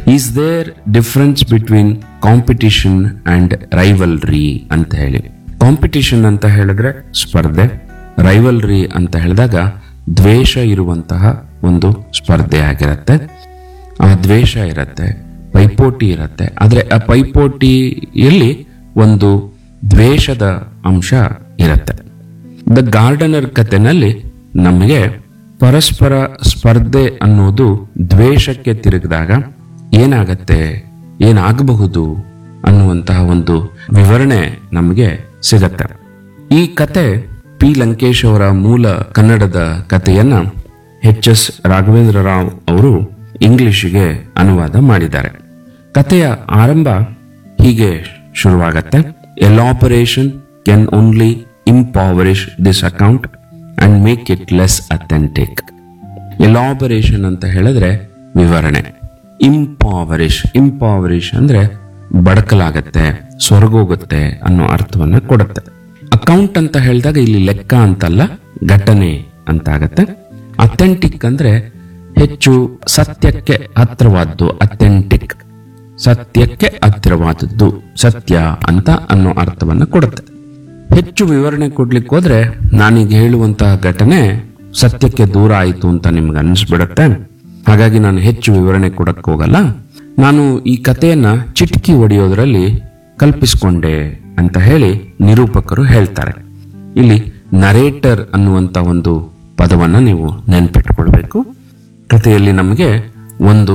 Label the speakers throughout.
Speaker 1: is there difference between competition and rivalry ಅಂತ ಹೇಳಿ competition ಅಂತ ಹೇಳಿದ್ರೆ ಸ್ಪರ್ಧೆ ರೈವಲ್ರಿ ಅಂತ ಹೇಳಿದಾಗ ದ್ವೇಷ ಇರುವಂತಹ ಒಂದು ಸ್ಪರ್ಧೆ ಆಗಿರತ್ತೆ ಆ ದ್ವೇಷ ಇರತ್ತೆ ಪೈಪೋಟಿ ಇರತ್ತೆ ಆದ್ರೆ ಆ ಪೈಪೋಟಿಯಲ್ಲಿ ಒಂದು ದ್ವೇಷದ ಅಂಶ ಇರತ್ತೆ ದ ಗಾರ್ಡನರ್ ಕಥೆನಲ್ಲಿ ನಮಗೆ ಪರಸ್ಪರ ಸ್ಪರ್ಧೆ ಅನ್ನೋದು ದ್ವೇಷಕ್ಕೆ ತಿರುಗಿದಾಗ ಏನಾಗತ್ತೆ ಏನಾಗಬಹುದು ಅನ್ನುವಂತಹ ಒಂದು ವಿವರಣೆ ನಮಗೆ ಸಿಗತ್ತೆ ಈ ಕತೆ ಪಿ ಲಂಕೇಶ್ ಅವರ ಮೂಲ ಕನ್ನಡದ ಕಥೆಯನ್ನ ಎಚ್ ಎಸ್ ರಾಘವೇಂದ್ರ ರಾವ್ ಅವರು ಇಂಗ್ಲಿಷಿಗೆ ಅನುವಾದ ಮಾಡಿದ್ದಾರೆ ಕಥೆಯ ಆರಂಭ ಹೀಗೆ ಶುರುವಾಗತ್ತೆ elaboration can only impoverish this account and make it less authentic elaboration ಅಂತ ಹೇಳಿದ್ರೆ ವಿವರಣೆ ಇಂಪಾವರಿಶ್ ಇಂಪಾವರಿಶ್ ಅಂದ್ರೆ ಬಡಕಲಾಗತ್ತೆ ಸ್ವರ್ಗೋಗುತ್ತೆ ಅನ್ನೋ ಅರ್ಥವನ್ನ ಕೊಡುತ್ತೆ ಅಕೌಂಟ್ ಅಂತ ಹೇಳಿದಾಗ ಇಲ್ಲಿ ಲೆಕ್ಕ ಅಂತಲ್ಲ ಘಟನೆ ಅಂತ ಆಗತ್ತೆ ಅಥೆಂಟಿಕ್ ಅಂದ್ರೆ ಹೆಚ್ಚು ಸತ್ಯಕ್ಕೆ ಹತ್ರವಾದ್ದು ಅಥೆಂಟಿಕ್ ಸತ್ಯಕ್ಕೆ ಹತ್ತಿರವಾದದ್ದು ಸತ್ಯ ಅಂತ ಅನ್ನೋ ಅರ್ಥವನ್ನ ಕೊಡುತ್ತೆ ಹೆಚ್ಚು ವಿವರಣೆ ಕೊಡ್ಲಿಕ್ಕೆ ಹೋದ್ರೆ ನಾನೀಗ ಹೇಳುವಂತಹ ಘಟನೆ ಸತ್ಯಕ್ಕೆ ದೂರ ಆಯಿತು ಅಂತ ನಿಮ್ಗೆ ಅನಿಸ್ಬಿಡುತ್ತೆ ಹಾಗಾಗಿ ನಾನು ಹೆಚ್ಚು ವಿವರಣೆ ಕೊಡಕ್ ಹೋಗಲ್ಲ ನಾನು ಈ ಕಥೆಯನ್ನ ಚಿಟಕಿ ಹೊಡೆಯೋದ್ರಲ್ಲಿ ಕಲ್ಪಿಸ್ಕೊಂಡೆ ಅಂತ ಹೇಳಿ ನಿರೂಪಕರು ಹೇಳ್ತಾರೆ ಇಲ್ಲಿ ನರೇಟರ್ ಅನ್ನುವಂತ ಒಂದು ಪದವನ್ನ ನೀವು ನೆನ್ಪಿಟ್ಕೊಳ್ಬೇಕು ಕಥೆಯಲ್ಲಿ ನಮಗೆ ಒಂದು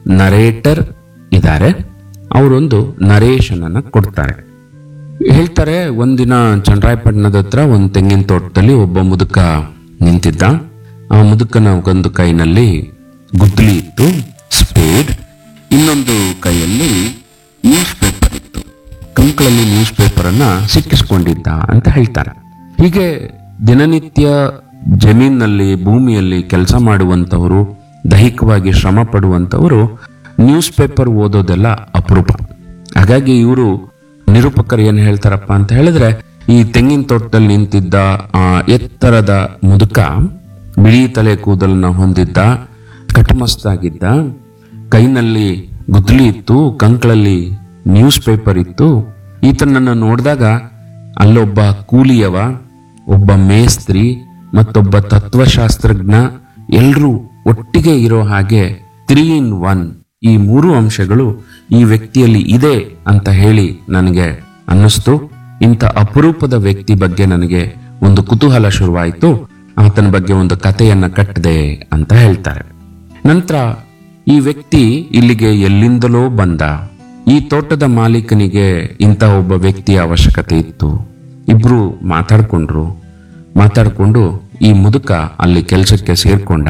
Speaker 1: ನರೇಟರ್ ಇದ್ದಾರೆ ಅವರೊಂದು ನರೇಶನ್ ಅನ್ನ ಕೊಡ್ತಾರೆ ಹೇಳ್ತಾರೆ ಒಂದಿನ ಚಂದ್ರಾಯಪಟ್ಟಣದ ಹತ್ರ ಒಂದು ತೆಂಗಿನ ತೋಟದಲ್ಲಿ ಒಬ್ಬ ಮುದುಕ ನಿಂತಿದ್ದ ಆ ಮುದುಕನ ಒಂದು ಕೈನಲ್ಲಿ ಗುದ್ದಲಿ ಇತ್ತು ಸ್ಪೇಡ್ ಇನ್ನೊಂದು ಕೈಯಲ್ಲಿ ನ್ಯೂಸ್ ಪೇಪರ್ ಇತ್ತು ಕಂಕಳಲ್ಲಿ ನ್ಯೂಸ್ ಪೇಪರ್ ಅನ್ನ ಸಿಕ್ಕಿಸ್ಕೊಂಡಿದ್ದ ಅಂತ ಹೇಳ್ತಾರೆ ಹೀಗೆ ದಿನನಿತ್ಯ ಜಮೀನಲ್ಲಿ ಭೂಮಿಯಲ್ಲಿ ಕೆಲಸ ಮಾಡುವಂತವರು ದೈಹಿಕವಾಗಿ ಶ್ರಮ ಪಡುವಂತವರು ನ್ಯೂಸ್ ಪೇಪರ್ ಓದೋದೆಲ್ಲ ಅಪರೂಪ ಹಾಗಾಗಿ ಇವರು ನಿರೂಪಕರು ಏನ್ ಹೇಳ್ತಾರಪ್ಪ ಅಂತ ಹೇಳಿದ್ರೆ ಈ ತೆಂಗಿನ ತೋಟದಲ್ಲಿ ನಿಂತಿದ್ದ ಆ ಎತ್ತರದ ಮುದುಕ ಬಿಳಿ ತಲೆ ಕೂದಲನ್ನ ಹೊಂದಿದ್ದ ಕಟಮಸ್ತಾಗಿದ್ದ ಕೈನಲ್ಲಿ ಗುದ್ದಲಿ ಇತ್ತು ಕಂಕಳಲ್ಲಿ ನ್ಯೂಸ್ ಪೇಪರ್ ಇತ್ತು ಈತನನ್ನ ನೋಡಿದಾಗ ಅಲ್ಲೊಬ್ಬ ಕೂಲಿಯವ ಒಬ್ಬ ಮೇಸ್ತ್ರಿ ಮತ್ತೊಬ್ಬ ತತ್ವಶಾಸ್ತ್ರಜ್ಞ ಎಲ್ರೂ ಒಟ್ಟಿಗೆ ಇರೋ ಹಾಗೆ ತ್ರೀ ಇನ್ ಒನ್ ಈ ಮೂರು ಅಂಶಗಳು ಈ ವ್ಯಕ್ತಿಯಲ್ಲಿ ಇದೆ ಅಂತ ಹೇಳಿ ನನಗೆ ಅನ್ನಿಸ್ತು ಇಂಥ ಅಪರೂಪದ ವ್ಯಕ್ತಿ ಬಗ್ಗೆ ನನಗೆ ಒಂದು ಕುತೂಹಲ ಶುರುವಾಯಿತು ಆತನ ಬಗ್ಗೆ ಒಂದು ಕಥೆಯನ್ನ ಕಟ್ಟಿದೆ ಅಂತ ಹೇಳ್ತಾರೆ ನಂತರ ಈ ವ್ಯಕ್ತಿ ಇಲ್ಲಿಗೆ ಎಲ್ಲಿಂದಲೋ ಬಂದ ಈ ತೋಟದ ಮಾಲೀಕನಿಗೆ ಇಂಥ ಒಬ್ಬ ವ್ಯಕ್ತಿಯ ಅವಶ್ಯಕತೆ ಇತ್ತು ಇಬ್ರು ಮಾತಾಡ್ಕೊಂಡ್ರು ಮಾತಾಡ್ಕೊಂಡು ಈ ಮುದುಕ ಅಲ್ಲಿ ಕೆಲಸಕ್ಕೆ ಸೇರ್ಕೊಂಡ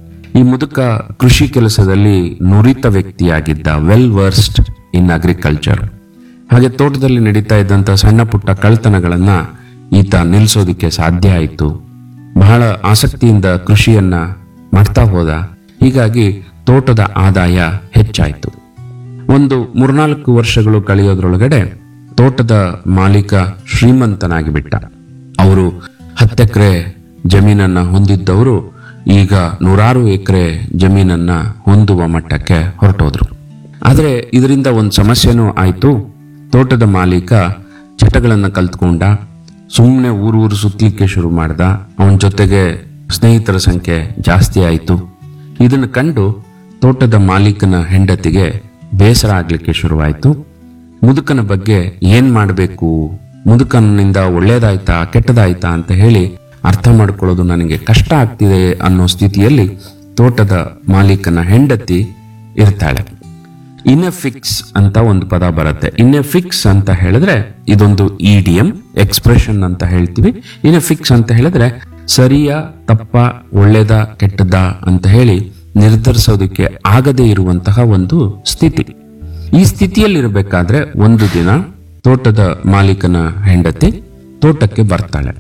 Speaker 1: ಈ ಮುದುಕ ಕೃಷಿ ಕೆಲಸದಲ್ಲಿ ನುರಿತ ವ್ಯಕ್ತಿಯಾಗಿದ್ದ ವೆಲ್ ವರ್ಸ್ಡ್ ಇನ್ ಅಗ್ರಿಕಲ್ಚರ್ ಹಾಗೆ ತೋಟದಲ್ಲಿ ನಡೀತಾ ಇದ್ದಂತ ಸಣ್ಣ ಪುಟ್ಟ ಕಳ್ತನಗಳನ್ನ ಈತ ನಿಲ್ಲಿಸೋದಕ್ಕೆ ಸಾಧ್ಯ ಆಯಿತು ಬಹಳ ಆಸಕ್ತಿಯಿಂದ ಕೃಷಿಯನ್ನ ಮಾಡ್ತಾ ಹೋದ ಹೀಗಾಗಿ ತೋಟದ ಆದಾಯ ಹೆಚ್ಚಾಯಿತು ಒಂದು ಮೂರ್ನಾಲ್ಕು ವರ್ಷಗಳು ಕಳೆಯೋದ್ರೊಳಗಡೆ ತೋಟದ ಮಾಲೀಕ ಶ್ರೀಮಂತನಾಗಿ ಬಿಟ್ಟ ಅವರು ಹತ್ತೆಕರೆ ಜಮೀನನ್ನ ಹೊಂದಿದ್ದವರು ಈಗ ನೂರಾರು ಎಕರೆ ಜಮೀನನ್ನ ಹೊಂದುವ ಮಟ್ಟಕ್ಕೆ ಹೊರಟೋದ್ರು ಆದರೆ ಇದರಿಂದ ಒಂದು ಸಮಸ್ಯೆನೂ ಆಯ್ತು ತೋಟದ ಮಾಲೀಕ ಚಟಗಳನ್ನ ಕಲ್ತ್ಕೊಂಡ ಸುಮ್ಮನೆ ಊರೂರು ಸುತ್ತಲಿಕ್ಕೆ ಶುರು ಮಾಡ್ದ ಅವನ ಜೊತೆಗೆ ಸ್ನೇಹಿತರ ಸಂಖ್ಯೆ ಜಾಸ್ತಿ ಆಯಿತು ಇದನ್ನು ಕಂಡು ತೋಟದ ಮಾಲೀಕನ ಹೆಂಡತಿಗೆ ಬೇಸರ ಆಗ್ಲಿಕ್ಕೆ ಶುರುವಾಯಿತು ಮುದುಕನ ಬಗ್ಗೆ ಏನ್ ಮಾಡಬೇಕು ಮುದುಕನಿಂದ ಒಳ್ಳೇದಾಯ್ತಾ ಕೆಟ್ಟದಾಯ್ತಾ ಅಂತ ಹೇಳಿ ಅರ್ಥ ಮಾಡ್ಕೊಳ್ಳೋದು ನನಗೆ ಕಷ್ಟ ಆಗ್ತಿದೆ ಅನ್ನೋ ಸ್ಥಿತಿಯಲ್ಲಿ ತೋಟದ ಮಾಲೀಕನ ಹೆಂಡತಿ ಇರ್ತಾಳೆ ಇನ್ಎಫಿಕ್ಸ್ ಅಂತ ಒಂದು ಪದ ಬರುತ್ತೆ ಇನ್ಎಫಿಕ್ಸ್ ಅಂತ ಹೇಳಿದ್ರೆ ಇದೊಂದು ಇಡಿಯಂ ಎಕ್ಸ್ಪ್ರೆಷನ್ ಅಂತ ಹೇಳ್ತೀವಿ ಇನ್ಎಫಿಕ್ಸ್ ಅಂತ ಹೇಳಿದ್ರೆ ಸರಿಯ ತಪ್ಪ ಒಳ್ಳೇದ ಕೆಟ್ಟದ ಅಂತ ಹೇಳಿ ನಿರ್ಧರಿಸೋದಕ್ಕೆ ಆಗದೇ ಇರುವಂತಹ ಒಂದು ಸ್ಥಿತಿ ಈ ಸ್ಥಿತಿಯಲ್ಲಿರಬೇಕಾದ್ರೆ ಒಂದು ದಿನ ತೋಟದ ಮಾಲೀಕನ ಹೆಂಡತಿ ತೋಟಕ್ಕೆ ಬರ್ತಾಳೆ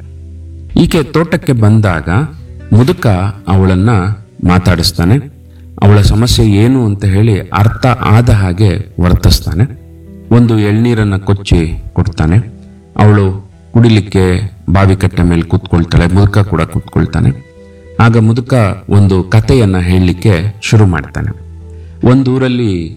Speaker 1: ಈಕೆ ತೋಟಕ್ಕೆ ಬಂದಾಗ ಮುದುಕ ಅವಳನ್ನ ಮಾತಾಡಿಸ್ತಾನೆ ಅವಳ ಸಮಸ್ಯೆ ಏನು ಅಂತ ಹೇಳಿ ಅರ್ಥ ಆದ ಹಾಗೆ ವರ್ತಿಸ್ತಾನೆ ಒಂದು ಎಳ್ನೀರನ್ನ ಕೊಚ್ಚಿ ಕೊಡ್ತಾನೆ ಅವಳು ಕುಡಿಲಿಕ್ಕೆ ಬಾವಿ ಕಟ್ಟೆ ಮೇಲೆ ಕೂತ್ಕೊಳ್ತಾಳೆ ಮುದುಕ ಕೂಡ ಕೂತ್ಕೊಳ್ತಾನೆ ಆಗ ಮುದುಕ ಒಂದು ಕಥೆಯನ್ನ ಹೇಳಲಿಕ್ಕೆ ಶುರು ಮಾಡ್ತಾನೆ ಒಂದೂರಲ್ಲಿ